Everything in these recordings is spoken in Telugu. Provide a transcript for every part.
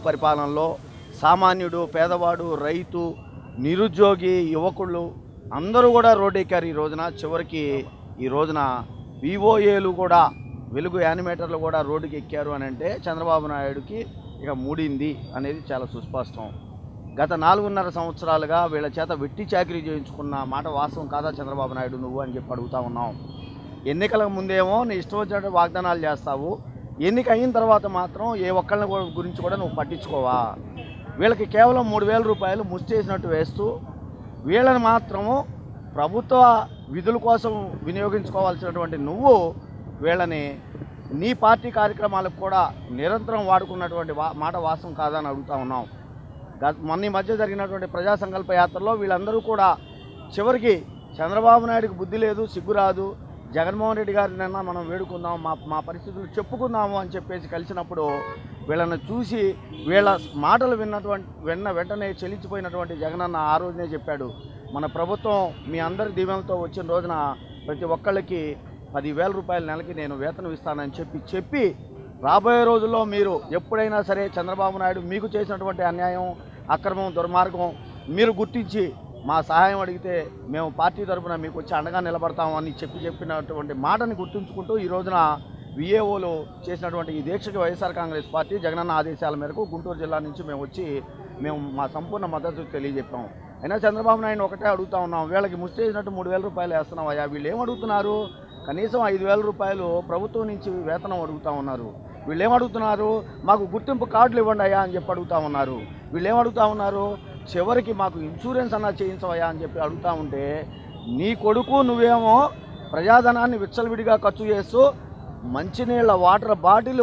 పరిపాలనలో సామాన్యుడు పేదవాడు రైతు నిరుద్యోగి యువకులు అందరూ కూడా రోడ్డెక్కారు ఈ రోజున చివరికి ఈ రోజున వివోఏలు కూడా వెలుగు యానిమేటర్లు కూడా రోడ్డుకి ఎక్కారు అని అంటే చంద్రబాబు నాయుడుకి ఇక మూడింది అనేది చాలా సుస్పష్టం గత నాలుగున్నర సంవత్సరాలుగా వీళ్ళ చేత వెట్టి చాకరీ చేయించుకున్న మాట వాస్తవం కాదా చంద్రబాబు నాయుడు నువ్వు అని చెప్పి అడుగుతా ఉన్నాం ఎన్నికల ముందేమో నీ ఇష్టం వచ్చినట్టు వాగ్దానాలు చేస్తావు ఎన్నిక అయిన తర్వాత మాత్రం ఏ ఒక్కళ్ళని కూడా- గురించి కూడా నువ్వు పట్టించుకోవా వీళ్ళకి కేవలం మూడు వేల రూపాయలు ముష్టేసినట్టు వేస్తూ వీళ్ళని మాత్రము ప్రభుత్వ విధుల కోసం వినియోగించుకోవాల్సినటువంటి నువ్వు వీళ్ళని నీ పార్టీ కార్యక్రమాలకు కూడా నిరంతరం వాడుకున్నటువంటి వా మాట వాస్తవం కాదని అడుగుతా ఉన్నాం గత మొన్న ఈ మధ్య జరిగినటువంటి ప్రజా సంకల్ప యాత్రలో వీళ్ళందరూ కూడా చివరికి చంద్రబాబు నాయుడుకి బుద్ధి లేదు సిగ్గు రాదు జగన్మోహన్ రెడ్డి గారి నిన్న మనం వేడుకుందాం మా మా పరిస్థితులు చెప్పుకుందాము అని చెప్పేసి కలిసినప్పుడు వీళ్ళని చూసి వీళ్ళ మాటలు విన్నటువంటి విన్న వెంటనే చెల్లించిపోయినటువంటి జగనన్న ఆ రోజునే చెప్పాడు మన ప్రభుత్వం మీ అందరి దీవెనలతో వచ్చిన రోజున ప్రతి ఒక్కళ్ళకి పదివేల రూపాయల నెలకి నేను వేతనం ఇస్తానని చెప్పి చెప్పి రాబోయే రోజుల్లో మీరు ఎప్పుడైనా సరే చంద్రబాబు నాయుడు మీకు చేసినటువంటి అన్యాయం అక్రమం దుర్మార్గం మీరు గుర్తించి మా సహాయం అడిగితే మేము పార్టీ తరఫున మీకు వచ్చి అండగా నిలబడతామని చెప్పి చెప్పినటువంటి మాటని గుర్తుంచుకుంటూ ఈ రోజున విఏఓలు చేసినటువంటి ఈ దీక్షకి వైఎస్ఆర్ కాంగ్రెస్ పార్టీ జగనన్న ఆదేశాల మేరకు గుంటూరు జిల్లా నుంచి మేము వచ్చి మేము మా సంపూర్ణ మద్దతు తెలియజెప్పాం అయినా చంద్రబాబు నాయుడు ఒకటే అడుగుతా ఉన్నాం వీళ్ళకి ముష్టి వేసినట్టు మూడు వేల రూపాయలు వేస్తున్నాం అయ్యా వీళ్ళు ఏం అడుగుతున్నారు కనీసం ఐదు వేల రూపాయలు ప్రభుత్వం నుంచి వేతనం అడుగుతా ఉన్నారు వీళ్ళు ఏం అడుగుతున్నారు మాకు గుర్తింపు కార్డులు ఇవ్వండి అయ్యా అని చెప్పి అడుగుతా ఉన్నారు వీళ్ళు ఏం అడుగుతా ఉన్నారు చివరికి మాకు ఇన్సూరెన్స్ అన్నా చేయించవయ్యా అని చెప్పి అడుగుతా ఉంటే నీ కొడుకు నువ్వేమో ప్రజాధనాన్ని విచ్చలవిడిగా ఖర్చు చేస్తూ మంచినీళ్ళ వాటర్ బాటిల్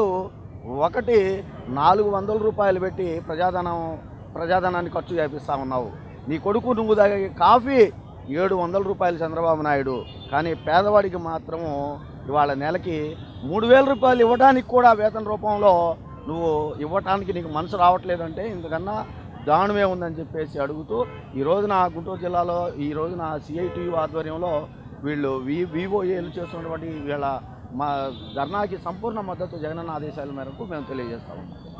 ఒకటి నాలుగు వందల రూపాయలు పెట్టి ప్రజాధనం ప్రజాధనాన్ని ఖర్చు చేపిస్తా ఉన్నావు నీ కొడుకు నువ్వు తాగే కాఫీ ఏడు వందల రూపాయలు చంద్రబాబు నాయుడు కానీ పేదవాడికి మాత్రము ఇవాళ నెలకి మూడు వేల రూపాయలు ఇవ్వడానికి కూడా వేతన రూపంలో నువ్వు ఇవ్వటానికి నీకు మనసు రావట్లేదంటే ఇంతకన్నా దారుణమే ఉందని చెప్పేసి అడుగుతూ ఈ రోజున గుంటూరు జిల్లాలో ఈ రోజున సిఐటియు ఆధ్వర్యంలో వీళ్ళు వి వివోఏలు చేస్తున్నటువంటి వీళ్ళ మా ధర్నాకి సంపూర్ణ మద్దతు జగనన్న ఆదేశాల మేరకు మేము తెలియజేస్తాము